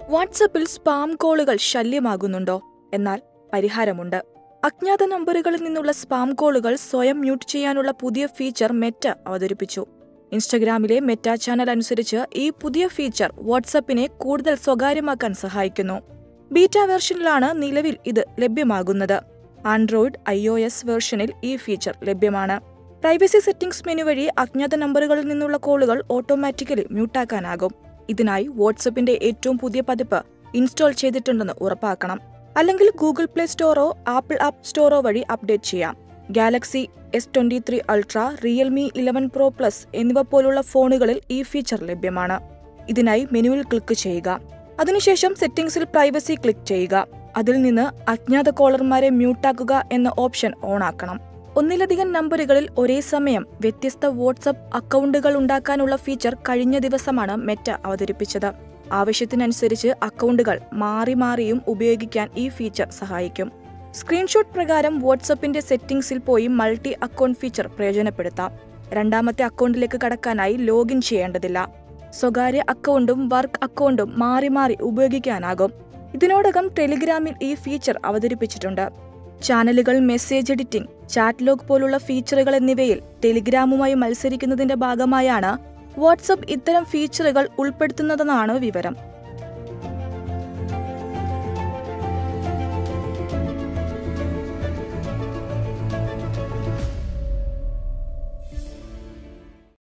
വാട്സപ്പിൽ സ്പാം കോളുകൾ ശല്യമാകുന്നുണ്ടോ എന്നാൽ പരിഹാരമുണ്ട് അജ്ഞാത നമ്പറുകളിൽ നിന്നുള്ള സ്പാം കോളുകൾ സ്വയം മ്യൂട്ട് ചെയ്യാനുള്ള പുതിയ ഫീച്ചർ മെറ്റ അവതരിപ്പിച്ചു ഇൻസ്റ്റഗ്രാമിലെ മെറ്റ ചാനൽ അനുസരിച്ച് ഈ പുതിയ ഫീച്ചർ വാട്സപ്പിനെ കൂടുതൽ സ്വകാര്യമാക്കാൻ സഹായിക്കുന്നു ബീറ്റ വെർഷനിലാണ് നിലവിൽ ഇത് ലഭ്യമാകുന്നത് ആൻഡ്രോയിഡ് ഐ ഒ എസ് വെർഷനിൽ ഈ ഫീച്ചർ ലഭ്യമാണ് പ്രൈവസി സെറ്റിംഗ്സ് മെനു വഴി അജ്ഞാത നമ്പറുകളിൽ നിന്നുള്ള കോളുകൾ ഓട്ടോമാറ്റിക്കലി മ്യൂട്ടാക്കാനാകും ഇതിനായി വാട്സപ്പിന്റെ ഏറ്റവും പുതിയ പതിപ്പ് ഇൻസ്റ്റാൾ ചെയ്തിട്ടുണ്ടെന്ന് ഉറപ്പാക്കണം അല്ലെങ്കിൽ ഗൂഗിൾ പ്ലേ സ്റ്റോറോ ആപ്പിൾ ആപ്പ് സ്റ്റോറോ വഴി അപ്ഡേറ്റ് ചെയ്യാം Galaxy S twenty three Ultra Realme eleven Pro Plus എന്നിവ പോലുള്ള ഫോണുകളിൽ ഈ ഫീച്ചർ ലഭ്യമാണ് ഇതിനായി മെനുവിൽ ക്ലിക്ക് ചെയ്യുക അതിനുശേഷം സെറ്റിംഗ്സിൽ പ്രൈവസി ക്ലിക്ക് ചെയ്യുക അതിൽ നിന്ന് അജ്ഞാത കോളർമാരെ മ്യൂട്ടാക്കുക എന്ന ഓപ്ഷൻ ഓണാക്കണം ഒന്നിലധികം നമ്പറുകളിൽ ഒരേ സമയം വ്യത്യസ്ത വാട്സപ്പ് അക്കൗണ്ടുകൾ ഉണ്ടാക്കാനുള്ള ഫീച്ചർ കഴിഞ്ഞ ദിവസമാണ് മെറ്റ അവതരിപ്പിച്ചത് ആവശ്യത്തിനനുസരിച്ച് അക്കൗണ്ടുകൾ മാറി മാറിയും ഉപയോഗിക്കാൻ ഈ ഫീച്ചർ സഹായിക്കും സ്ക്രീൻഷോട്ട് പ്രകാരം വാട്സപ്പിന്റെ സെറ്റിംഗ്സിൽ പോയി മൾട്ടി അക്കൗണ്ട് ഫീച്ചർ പ്രയോജനപ്പെടുത്താം രണ്ടാമത്തെ അക്കൗണ്ടിലേക്ക് കടക്കാനായി ലോഗിൻ ചെയ്യേണ്ടതില്ല സ്വകാര്യ അക്കൗണ്ടും വർക്ക് അക്കൗണ്ടും മാറി മാറി ഉപയോഗിക്കാനാകും ഇതിനോടകം ടെലിഗ്രാമിൽ ഈ ഫീച്ചർ അവതരിപ്പിച്ചിട്ടുണ്ട് ചാനലുകൾ മെസ്സേജ് എഡിറ്റിംഗ് ചാറ്റ് ലോഗ് പോലുള്ള ഫീച്ചറുകൾ എന്നിവയിൽ ടെലിഗ്രാമുമായി മത്സരിക്കുന്നതിന്റെ ഭാഗമായാണ് വാട്സപ്പ് ഇത്തരം ഫീച്ചറുകൾ ഉൾപ്പെടുത്തുന്നതെന്നാണ് വിവരം